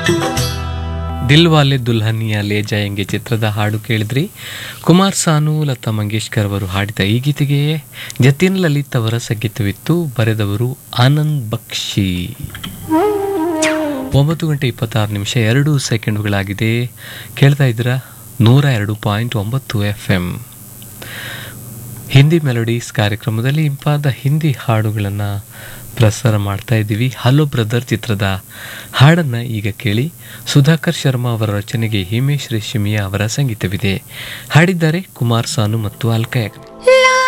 ದಿಲ್ವಾಲೆ ದುಲ್ಹನಿಯ ಲೇ ಜಾಯಂಗೆ ಚಿತ್ರದ ಹಾಡು ಕೇಳಿದ್ರಿ ಕುಮಾರ್ ಸಾನು ಲತಾ ಮಂಗೇಶ್ಕರ್ ಅವರು ಹಾಡಿದ ಈ ಗೀತೆಗೆ ಜತಿನ್ ಲಲಿತ್ ಅವರ ಸಂಗೀತವಿತ್ತು ಬರೆದವರು ಆನಂದ್ ಬಕ್ಷಿ ಒಂಬತ್ತು ಗಂಟೆ ಇಪ್ಪತ್ತಾರು ನಿಮಿಷ ಎರಡು ಸೆಕೆಂಡುಗಳಾಗಿದೆ ಕೇಳ್ತಾ ಇದ್ದೀರಾ ನೂರ ಎರಡು ಪಾಯಿಂಟ್ ಒಂಬತ್ತು ಎಫ್ ಎಂ ಹಿಂದಿ ಮೆಲೋಡೀಸ್ ಕಾರ್ಯಕ್ರಮದಲ್ಲಿ ಇಂಪಾದ ಹಿಂದಿ ಹಾಡುಗಳನ್ನು ಪ್ರಸಾರ ಮಾಡ್ತಾ ಇದ್ದೀವಿ ಹಲೋ ಬ್ರದರ್ ಚಿತ್ರದ ಹಾಡನ್ನು ಈಗ ಕೇಳಿ ಸುಧಾಕರ್ ಶರ್ಮಾ ಅವರ ರಚನೆಗೆ ಹಿಮೇಶ್ ರೇಷ್ಮಿಯಾ ಅವರ ಸಂಗೀತವಿದೆ ಹಾಡಿದ್ದಾರೆ ಕುಮಾರ್ ಸಾನು ಮತ್ತು ಅಲ್ಕಾ ಯಾಗ್ನಿಕ್.